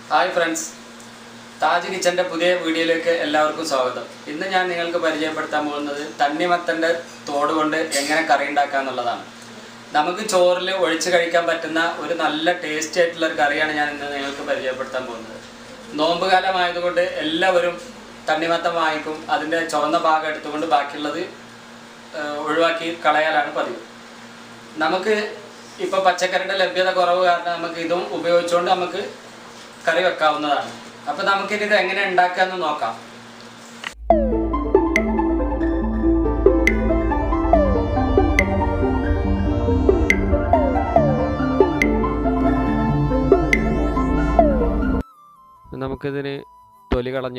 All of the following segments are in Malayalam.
ഹായ് ഫ്രണ്ട്സ് താജ് കിച്ചൻ്റെ പുതിയ വീഡിയോയിലേക്ക് എല്ലാവർക്കും സ്വാഗതം ഇന്ന് ഞാൻ നിങ്ങൾക്ക് പരിചയപ്പെടുത്താൻ പോകുന്നത് തണ്ണിമത്തൻ്റെ തോട് കൊണ്ട് എങ്ങനെ കറി ഉണ്ടാക്കുക എന്നുള്ളതാണ് നമുക്ക് ചോറിൽ ഒഴിച്ച് കഴിക്കാൻ പറ്റുന്ന ഒരു നല്ല ടേസ്റ്റി ആയിട്ടുള്ള ഒരു കറിയാണ് ഞാൻ ഇന്ന് നിങ്ങൾക്ക് പരിചയപ്പെടുത്താൻ പോകുന്നത് നോമ്പ് കാലമായതുകൊണ്ട് എല്ലാവരും തണ്ണിമത്തം വാങ്ങിക്കും അതിൻ്റെ ചുവന്ന ഭാഗം എടുത്തുകൊണ്ട് ബാക്കിയുള്ളത് ഏഹ്, ഒഴിവാക്കി കളയാലാണ് പതിവ് നമുക്ക് ഇപ്പോൾ പച്ചക്കറിയുടെ ലഭ്യത കുറവ് കാരണം നമുക്ക് ഇതും ഉപയോഗിച്ചുകൊണ്ട് നമുക്ക് കറി വെക്കാവുന്നതാണ് അപ്പോൾ നമുക്കിനി ഇത് എങ്ങനെ ഉണ്ടാക്കാമെന്ന് നോക്കാം നമുക്കിതിന് തൊലി കളഞ്ഞ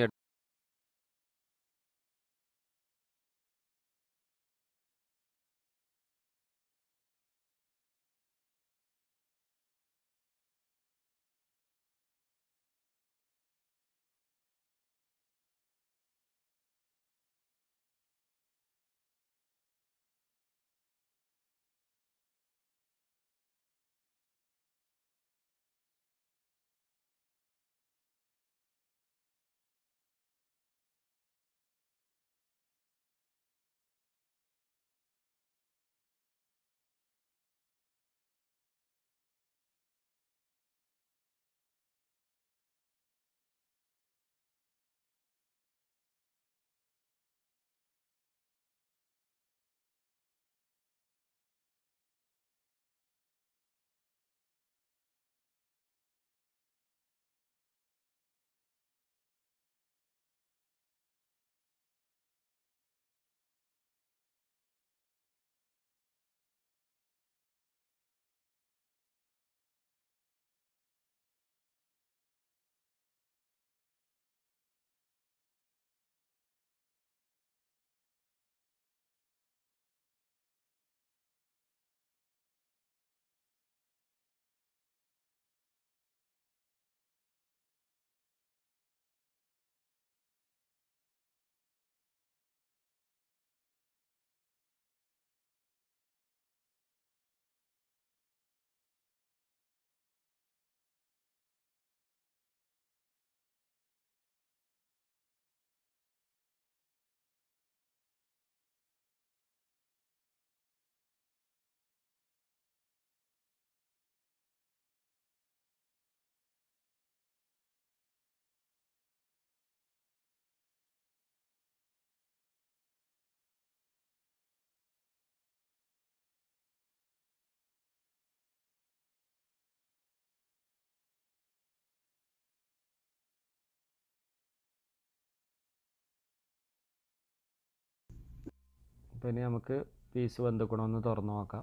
അപ്പോൾ ഇനി നമുക്ക് പീസ് വെന്തുക്കണമെന്ന് തുറന്നു നോക്കാം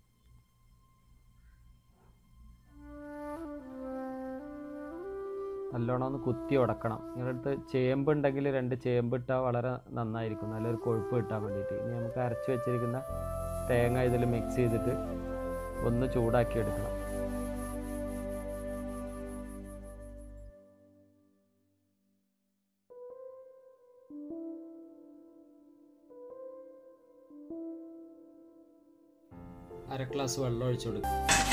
നല്ലോണം ഒന്ന് കുത്തി ഉടക്കണം നിങ്ങളുടെ അടുത്ത് ചേമ്പ് ഉണ്ടെങ്കിൽ രണ്ട് ചേമ്പ് ഇട്ടാൽ വളരെ നന്നായിരിക്കും നല്ലൊരു കൊഴുപ്പ് കിട്ടാൻ വേണ്ടിയിട്ട് ഇനി നമുക്ക് അരച്ച് വെച്ചിരിക്കുന്ന തേങ്ങ ഇതിൽ മിക്സ് ചെയ്തിട്ട് ഒന്ന് ചൂടാക്കി എടുക്കണം അര ഗ്ലാസ് വെള്ളം ഒഴിച്ചു കൊടുക്കും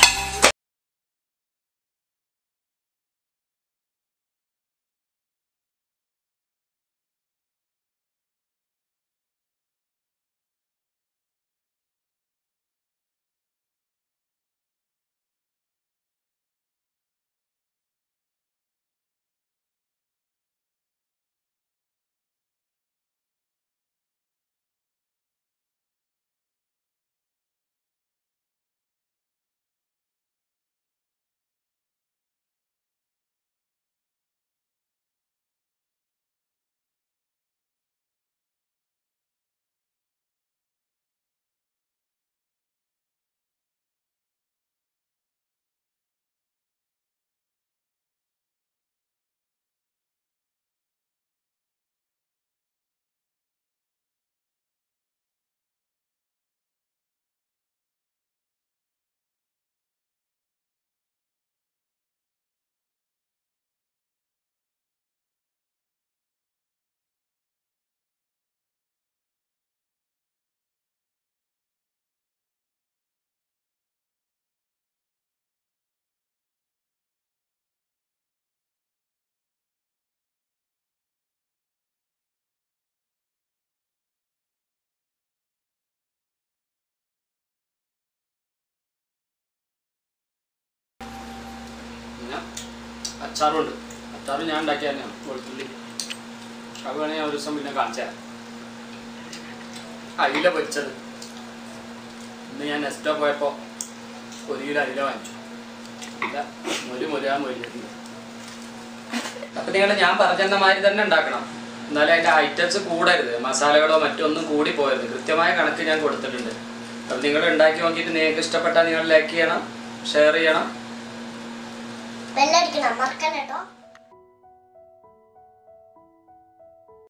പിന്നെ അച്ചാറുണ്ട് അച്ചാറ് ഞാൻ ഉണ്ടാക്കിയ തന്നെയാണ് വെളുത്തുള്ളി അത് വേണമെങ്കിൽ ഞാൻ ഒരു ദിവസം പിന്നെ കാണിച്ചു തരാം അയില പൊരിച്ചത് ഇന്ന് ഞാൻ നെസ്റ്റോ പോയപ്പോൾ ഒരു കിലോ അയില വാങ്ങിച്ചു ഇല്ല മൊരി മൊരാ മൊരിഞ്ഞിട്ടുണ്ട് അപ്പം നിങ്ങൾ ഞാൻ പറഞ്ഞ മാതിരി തന്നെ ഉണ്ടാക്കണം എന്നാലും അതിൻ്റെ ഐറ്റംസ് കൂടരുത് മസാലകളോ മറ്റൊന്നും കൂടി പോകരുത് കൃത്യമായ കണക്ക് ഞാൻ കൊടുത്തിട്ടുണ്ട് അപ്പം നിങ്ങൾ ഉണ്ടാക്കി നോക്കിയിട്ട് നിങ്ങൾക്ക് ഇഷ്ടപ്പെട്ടാൽ നിങ്ങൾ ലൈക്ക് ചെയ്യണം ഷെയർ ചെയ്യണം ബെല്ലടിക്കണം മറക്കണ്ട കേട്ടോ